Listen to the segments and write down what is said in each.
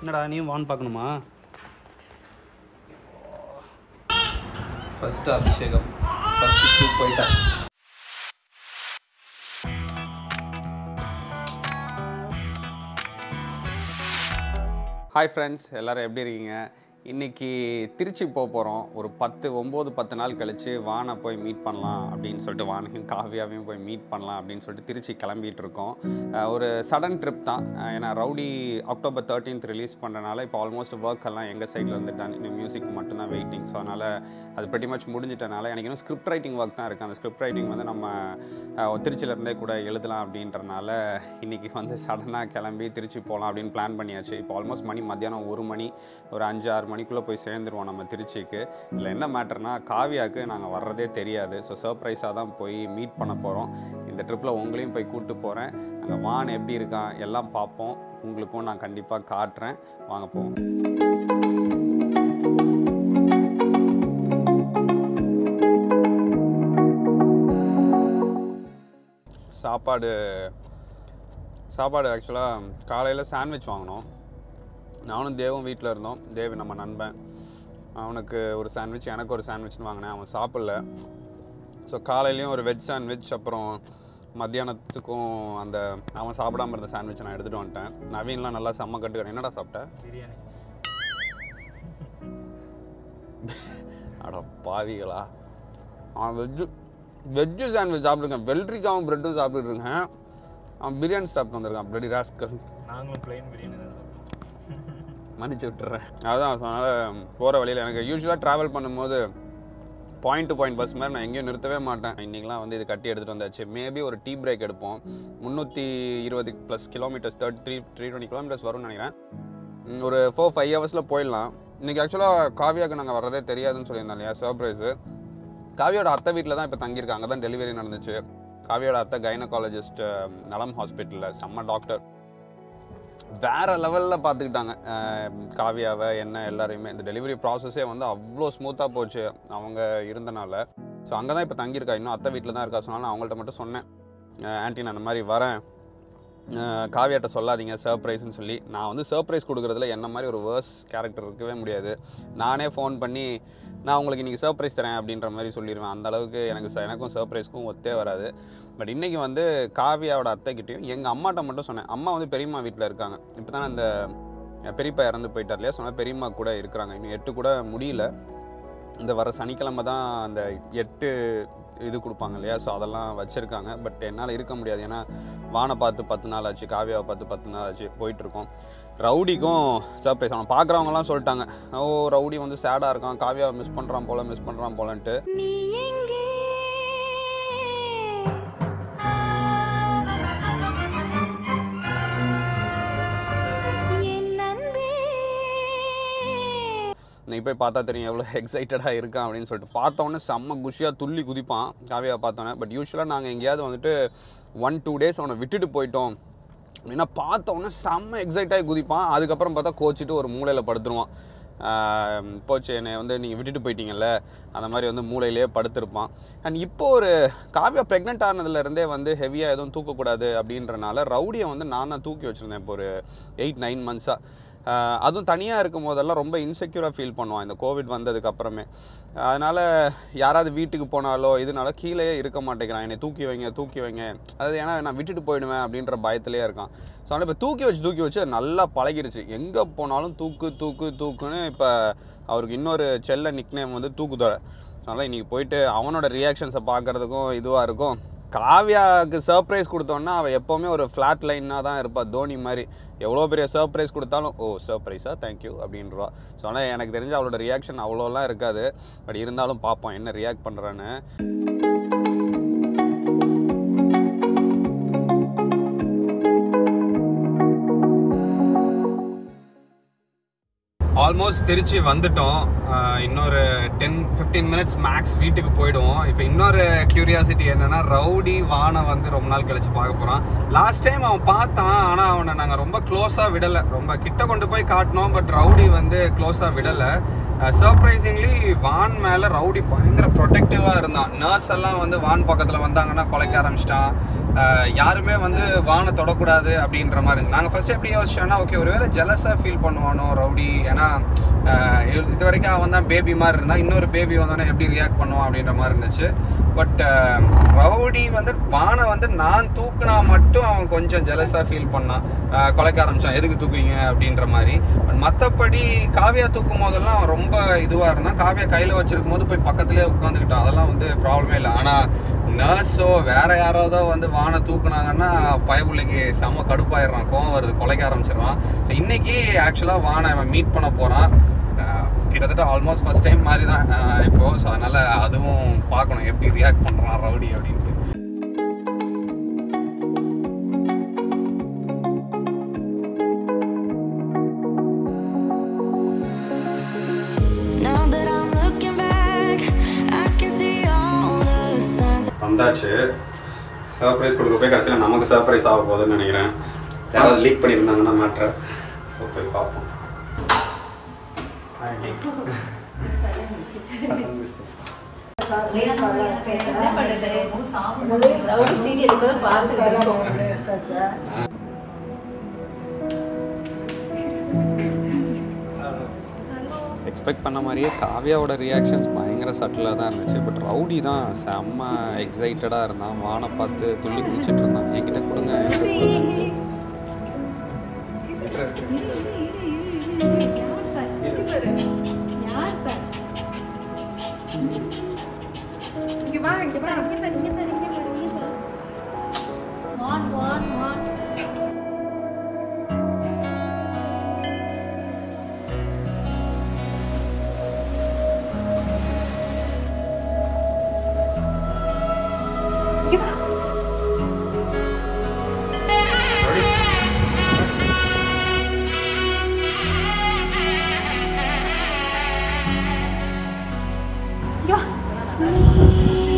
என்னடா நீயும் வான் பார்க்கணுமா ஃபர்ஸ்ட் அபிஷேகம் ஃபர்ஸ்ட் ஷூ போயிட்டேன் ஹாய் ஃப்ரெண்ட்ஸ் எல்லாரும் எப்படி இருக்கீங்க இன்னைக்கு திருச்சி போக போகிறோம் ஒரு பத்து ஒம்பது பத்து நாள் கழித்து வானை போய் மீட் பண்ணலாம் அப்படின்னு சொல்லிட்டு வானையும் காவியாவையும் போய் மீட் பண்ணலாம் அப்படின்னு சொல்லிட்டு திருச்சி கிளம்பிட்டு இருக்கோம் அஹ் ஒரு சடன் ட்ரிப் தான் அஹ் ஏன்னா ரவுடி அக்டோபர் தேர்ட்டீன்த் ரிலீஸ் பண்ணுறனால இப்போ ஆல்மோஸ்ட் ஒர்க் எல்லாம் எங்கள் சைடில் இருந்து டன் இன்னும் மியூசிக் மட்டும்தான் வெயிட்டிங் ஸோ அதனால் அது pretty மச் முடிஞ்சிட்டனால எனக்கு இன்னும் ஸ்கிரிப்ட் ரைட்டிங் ஒர்க் தான் இருக்குது அந்த ஸ்கிரிப்ட் ரைட்டிங் வந்து நம்ம அஹ், திருச்சியிலேருந்தே கூட எழுதலாம் அப்படின்றனால இன்றைக்கி வந்து சடனாக கிளம்பி திருச்சி போகலாம் அப்படின்னு பிளான் பண்ணியாச்சு இப்போ ஆல்மோஸ்ட் மணி மத்தியானம் ஒரு மணி ஒரு அஞ்சு ஆறு மணிக்குள்ளே போய் சேர்ந்துருவோம் நம்ம திருச்சிக்கு இதில் என்ன மேட்டர்னா காவியாவுக்கு நாங்கள் வர்றதே தெரியாது ஸோ சர்ப்ரைஸாக தான் போய் மீட் பண்ண போகிறோம் இந்த ட்ரிப்பில் உங்களையும் போய் கூப்பிட்டு போகிறேன் அங்கே வான் எப்படி இருக்கான் எல்லாம் பார்ப்போம் உங்களுக்கும் நான் கண்டிப்பாக காட்டுறேன் வாங்க போவோம் சாப்பாடு சாப்பாடு ஆக்சுவலாக காலையில் சாண்ட்விச் வாங்கினோம் நானும் தேவும் வீட்டில் இருந்தோம் தேவ் நம்ம நண்பன் அவனுக்கு ஒரு சாண்ட்விச் எனக்கு ஒரு சாண்ட்விச்னு வாங்கினேன் அவன் சாப்பிடல ஸோ காலையிலையும் ஒரு வெஜ் சாண்ட்விச் அப்புறம் மத்தியானத்துக்கும் அந்த அவன் சாப்பிடாம இருந்த சாண்ட்விச் நான் எடுத்துகிட்டு வந்துட்டேன் நவீன்லாம் நல்லா செம்ம கட்டுக்கிறேன் என்னடா சாப்பிட்ட பிரியாணி அட பாவிகளா அவன் வெஜ்ஜு வெஜ்ஜு சாண்ட்விச் சாப்பிடுங்க வெள்ளரிக்காவும் ப்ரெட்டும் சாப்பிட்டுருக்கேன் அவன் பிரியாணி சாப்பிட்டு வந்திருக்கான் பிரெடி ராஸ்கல் நாங்களும் பிளைன் பிரியாணி தான் சாப்பிட்டோம் மன்னிச்சு விட்டுறேன் அதுதான் அதனால் போகிற வழியில் எனக்கு யூஸ்வலாக ட்ராவல் பண்ணும்போது பாயிண்ட் டு பாயிண்ட் பஸ் மாதிரி நான் எங்கேயும் நிறுத்தவே மாட்டேன் இன்றைக்கெலாம் வந்து இது கட்டி எடுத்துகிட்டு வந்தாச்சு மேபி ஒரு டீ பிரேக் எடுப்போம் முந்நூற்றி இருபது plus kilometres thirty three three twenty kilometres வரும்னு நினைக்கிறேன் ம், ஒரு ஃபோர் ஃபைவ் ஹவர்ஸில் போயிடலாம் இன்றைக்கி ஆக்சுவலாக காவியாவுக்கு நாங்கள் வர்றதே தெரியாதுன்னு சொல்லியிருந்தோம் இல்லையா சர்ப்ரைஸு காவியோட அத்தை வீட்டில் தான் இப்போ தங்கியிருக்காங்க தான் டெலிவரி நடந்துச்சு காவியோட அத்தை கைனகாலஜிஸ்ட் நலம் ஹாஸ்பிட்டலில் செம்ம டாக்டர் வேற லெவலில் பார்த்துக்கிட்டாங்க அஹ் காவியாவை என்ன எல்லாரையுமே இந்த டெலிவரி ப்ராசஸே வந்து அவ்வளோ ஸ்மூத்தாக போச்சு அவங்க இருந்தனால ஸோ அங்கே தான் இப்போ தங்கியிருக்கா இன்னும் அத்தை வீட்டில் தான் இருக்கா சொன்னாலும் நான் அவங்கள்ட்ட மட்டும் சொன்னேன் ஆன்ட்டி நான் அந்த மாதிரி வரேன் அஹ் காவியாட்ட சொல்லாதீங்க சர்ப்ரைஸ்னு சொல்லி நான் வந்து சர்ப்ரைஸ் கொடுக்குறதுல என்ன மாதிரி ஒரு வேர்ஸ் கேரக்டர் இருக்கவே முடியாது நானே ஃபோன் பண்ணி நான் உங்களுக்கு இன்றைக்கி சர்ப்ரைஸ் தரேன் அப்படின்ற மாதிரி சொல்லிடுவேன் அந்த அளவுக்கு எனக்கு ச- எனக்கும் சர்ப்ரைஸ்க்கும் ஒத்தே வராது பட் இன்றைக்கி வந்து காவியாவோட அத்தைக்கிட்டையும் எங்கள் அம்மாட்ட மட்டும் சொன்னேன் அம்மா வந்து பெரியம்மா வீட்டில் இருக்காங்க இப்போ தானே அந்த பெரியப்பா இறந்து போயிட்டார் இல்லையா சொன்னால் பெரியம்மா கூட இருக்கிறாங்க இன்னும் எட்டு கூட முடியல இந்த வர சனிக்கிழமை தான் அந்த எட்டு இது கொடுப்பாங்க இல்லையா ஸோ அதெல்லாம் வச்சுருக்காங்க பட் என்னால் இருக்க முடியாது ஏன்னா வானை பார்த்து பத்து நாள் ஆச்சு காவியாவை பார்த்து பத்து நாள் ஆச்சு போயிட்டுருக்கோம் ரவுடிக்கும் சர்ப்ரைஸ் அவன் பார்க்குறவங்கலாம் சொல்லிட்டாங்க ஓ ரவுடி வந்து சேடாக இருக்கான் காவியாவை மிஸ் பண்ணுறான் போல மிஸ் பண்ணுறான் போலன்ட்டு நீ எங்கே என் அன்பே இன்னைக்கு போய் பார்த்தா தெரியும் எவ்வளோ எக்ஸைட்டடாக இருக்கான் அப்படின்னு சொல்லிட்டு பார்த்தோன்னே செம்ம குஷியாக துள்ளி குதிப்பான் காவியா பார்த்தோன்னே பட் யூஸ்வலாக நாங்கள் எங்கேயாவது வந்துட்டு ஒன் டூ டேஸ் அவனை விட்டுட்டு போயிட்டோம் அப்படின்னா பார்த்தோன்னே செம்ம எக்ஸைட்டாகி குதிப்பான் அதுக்கப்புறம் பார்த்தா கோச்சிட்டு ஒரு மூலையில் படுத்துருவான் ஆஹ் போச்சு என்னை வந்து நீங்கள் விட்டுட்டு போயிட்டீங்கல்ல அந்த மாதிரி வந்து மூளையிலேயே படுத்திருப்பான் அண்ட் இப்போ ஒரு காவியா ப்ரெக்னென்ட் ஆனதுலேருந்தே வந்து ஹெவியாக எதுவும் தூக்கக்கூடாது அப்படின்றனால ரவுடியை வந்து நான் தான் தூக்கி வச்சுருந்தேன் இப்போ ஒரு எயிட் நைன் மந்த்ஸாக ஆஹ் அதுவும் தனியாக இருக்கும் போதெல்லாம் ரொம்ப இன்செக்யூராக ஃபீல் பண்ணுவான் இந்த கோவிட் வந்ததுக்கு அப்புறமே அதனால் யாராவது வீட்டுக்கு போனாலோ இதனால கீழேயே இருக்க மாட்டேங்கிறான் என்னை தூக்கி வைங்க தூக்கி வைங்க அது ஏன்னா நான் விட்டுட்டு போயிடுவேன் அப்படின்ற பயத்திலே இருக்கான் ஸோ அதனால் இப்போ தூக்கி வச்சு தூக்கி வச்சு அது நல்லா பழகிருச்சு எங்கே போனாலும் தூக்கு தூக்கு தூக்குன்னு இப்போ அவருக்கு இன்னொரு செல்ல நிக்னேம் வந்து தூக்குதோட அதனால் இன்றைக்கி போயிட்டு அவனோட ரியாக்ஷன்ஸை பார்க்குறதுக்கும் இதுவாக இருக்கும் காவ்யாவுக்கு சர்ப்ரைஸ் கொடுத்தோன்னா அவள் எப்போவுமே ஒரு ஃப்ளாட் லைனாக தான் இருப்பாள் தோனி மாதிரி எவ்வளோ பெரிய சர்ப்ரைஸ் கொடுத்தாலும் ஓ சர்ப்ரைஸா தேங்க்யூ அப்படின்றா ஸோ ஆனால் எனக்கு தெரிஞ்ச அவளோட ரியாக்ஷன் அவ்வளோலாம் இருக்காது பட் இருந்தாலும் பார்ப்போம் என்ன ரியாக்ட் பண்ணுறான்னு ஆல்மோஸ்ட் திருச்சி வந்துட்டோம் ஆஹ் இன்னொரு டென் ஃபிஃப்டீன் மினிட்ஸ் மேக்ஸ் வீட்டுக்கு போயிடுவோம் இப்போ இன்னொரு கியூரியாசிட்டி என்னன்னா ரவுடி வானை வந்து ரொம்ப நாள் கழிச்சு பார்க்க போகிறான் லாஸ்ட் டைம் அவன் பார்த்தான் ஆனால் அவனை நாங்கள் ரொம்ப க்ளோஸாக விடலை ரொம்ப கிட்ட கொண்டு போய் காட்டினோம் பட் ரவுடி வந்து க்ளோஸாக விடலை சர்ப்ரைசிங்லி வான் மேலே ரவுடி பயங்கர ப்ரொடெக்டிவாக இருந்தான் நர்ஸ் எல்லாம் வந்து வான் பக்கத்தில் வந்தாங்கன்னா குலைக்க ஆரம்பிச்சிட்டான் ஆஹ் யாருமே வந்து வானை தொடக்கூடாது அப்படின்ற மாதிரி இருந்துச்சு நாங்கள் ஃபர்ஸ்ட் எப்படி யோசிச்சோன்னா ஓகே ஒருவேளை ஜெலஸாக ஃபீல் பண்ணுவானோ ரவுடி ஏன்னா ஆஹ் இது இது வரைக்கும் அவன் தான் பேபி மாதிரி இருந்தான் இன்னொரு பேபி வந்தோடனே எப்படி ரியாக்ட் பண்ணுவான் அப்படின்ற மாதிரி இருந்துச்சு பட் ரவுடி வந்து வானை வந்து நான் தூக்குனா மட்டும் அவன் கொஞ்சம் ஜெலஸாக ஃபீல் பண்ணான் ஆஹ் குலைக்க ஆரம்பிச்சான் எதுக்கு தூக்குறீங்க அப்படின்ற மாதிரி பட் மற்றபடி காவியா தூக்கும் போதெல்லாம் அவன் ரொம்ப இதுவாக இருந்தான் காவியா கையில் வச்சிருக்கும் போது போய் பக்கத்துலேயே உட்காந்துக்கிட்டான் அதெல்லாம் வந்து ப்ராப்ளமே இல்லை ஆனால் நர்ஸோ வேற யாராவதோ வந்து வானை தூக்குனாங்கன்னா பயபுள்ளைக்கு செம கடுப்பாயிடுறான் கோவம் வருது கொலைக்க ஆரம்பிச்சிடுறான் ஸோ இன்னைக்கு ஆக்சுவலாக வானை அவன் மீட் பண்ண போகிறான் கிட்டத்தட்ட ஆல்மோஸ்ட் ஃபர்ஸ்ட் டைம் மாதிரி தான் ஆஹ் இப்போ ஸோ அதனால் அதுவும் பார்க்கணும் எப்படி ரியாக்ட் பண்ணுறான் ரவுடி அப்படின்ட்டு Now that I'm looking back, I can see all the signs. வந்தாச்சு சர்ப்ரைஸ் கொடுக்க போய் கடைசியில் நமக்கு சர்ப்ரைஸ் ஆக போகுதுன்னு நினைக்கிறேன் யாராவது லீக் பண்ணியிருந்தாங்கன்னா மேட்ரை ஸோ போய் பார்ப்போம் ரவுடி சீரியல் கூட பார்த்துட்டு இருக்கோம் எக்ஸ்பெக்ட் பண்ண மாதிரியே காவ்யாவோட ரியாக்ஷன்ஸ் பயங்கர சட்டிலாக தான் இருந்துச்சு பட் ரவுடி தான் செம்ம எக்ஸைட்டடாக இருந்தான் வானை பார்த்து துள்ளி குளிச்சுட்டு இருந்தான் என்கிட்ட கொடுங்க என்கிட்ட இங்க வா இங்க பாரு இங்க பாரு இங்க பாரு இங்க பாரு இங்க பாரு வான் வான் வான் இங்க வா இங்க வா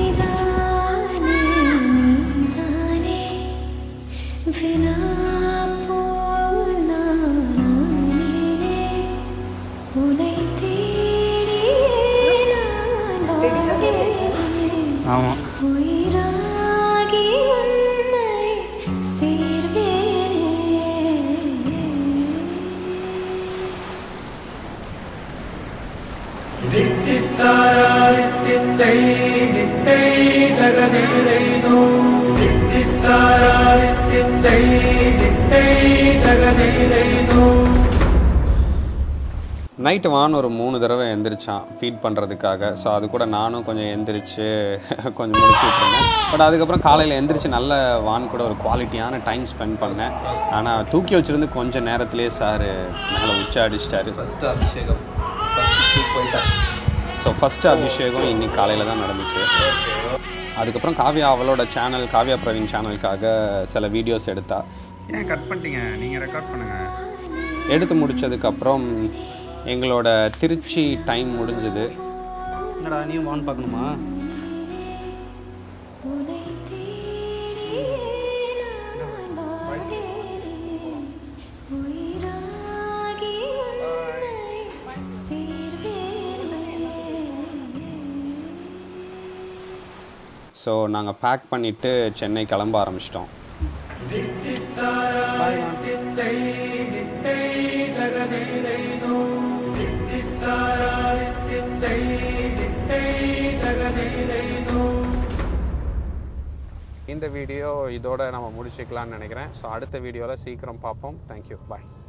ஆமாம் உயிராகி உன்னை சேர்வேனே நைட்டு வான் ஒரு மூணு தடவை எந்திரிச்சான் ஃபீட் பண்ணுறதுக்காக ஸோ அது கூட நானும் கொஞ்சம் எந்திரிச்சு கொஞ்சம் முடிச்சுட்டு இருந்தேன் பட் அதுக்கப்புறம் காலையில் எந்திரிச்சு நல்ல வான் கூட ஒரு குவாலிட்டியான டைம் ஸ்பெண்ட் பண்ணேன் ஆனால் தூக்கி வச்சிருந்து கொஞ்சம் நேரத்திலே சார் மேலே உச்ச அடிச்சிட்டாரு ஃபர்ஸ்ட் அபிஷேகம் ஃபர்ஸ்ட் போயிட்டான் ஸோ ஃபஸ்ட்டு அபிஷேகம் இன்னைக்கு காலையில் தான் நடந்துச்சு அதுக்கப்புறம் காவ்யா அவளோட சேனல் காவ்யா பிரவீன் சேனலுக்காக சில வீடியோஸ் எடுத்தா ஏன் கட் பண்ணிட்டீங்க நீங்கள் ரெக்கார்ட் பண்ணுங்கள் எடுத்து முடிச்சதுக்கப்புறம் எங்களோட திருச்சி டைம் முடிஞ்சது என்னடா நீயும் வான் பார்க்கணுமா உன்னை தேடி நான் வாழ்கிறேன். உயிராகி உன்னை சேர்வேனே. ஸோ நாங்கள் பேக் பண்ணிவிட்டு சென்னை கிளம்ப ஆரம்பிச்சிட்டோம் இந்த வீடியோ இதோட நம்ம முடிச்சுக்கலாம்னு நினைக்கிறேன் ஸோ அடுத்த வீடியோவில் சீக்கிரம் பார்ப்போம் தேங்க்யூ பாய்